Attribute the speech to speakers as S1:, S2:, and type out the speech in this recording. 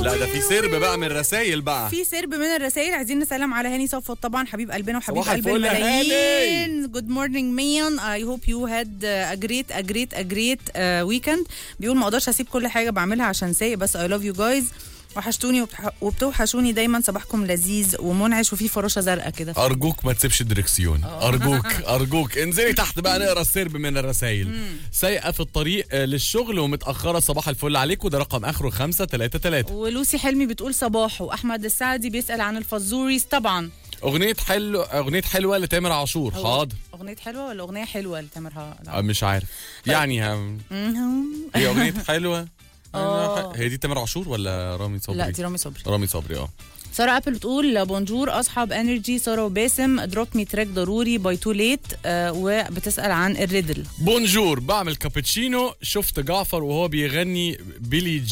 S1: لا ده في سرب بقى من الرسايل بقى
S2: في سرب من الرسائل عايزين نسلم على هاني صفوت طبعا حبيب قلبنا وحبيب
S1: صباح
S2: قلب
S1: الفل يا
S2: الملايين جود مورنينج ميان اي هوب يو هاد ا جريت ا جريت ا جريت ويكند بيقول ما اقدرش اسيب كل حاجه بعملها عشان سايق بس اي لاف يو جايز وحشتوني وبتح- وبتوحشوني دايما صباحكم لذيذ ومنعش وفي فراشه زرقاء كده
S1: ارجوك ما تسيبش الدركسيون ارجوك ارجوك انزلي تحت بقى نقرا السرب من الرسايل سايقه في الطريق آه، للشغل ومتاخره صباح الفل عليكم ده رقم اخره 533
S2: ولوسي حلمي بتقول صباح واحمد السعدي بيسال عن الفزوريز طبعا
S1: اغنيه حلو اغنيه حلوه لتامر عاشور
S2: هو
S1: حاضر
S2: اغنيه حلوه ولا اغنيه حلوه لتامر
S1: آه،
S2: ها
S1: مش عارف يعني هم... هي اغنيه حلوه
S2: آه.
S1: هي دي تامر عاشور ولا رامي صبري
S2: لا دي رامي صبري
S1: رامي صبري اه
S2: ساره ابل بتقول بونجور اصحاب انرجي ساره وباسم دروب مي تراك ضروري باي تو ليت وبتسال عن الريدل
S1: بونجور بعمل كابتشينو شفت جعفر وهو بيغني بيلي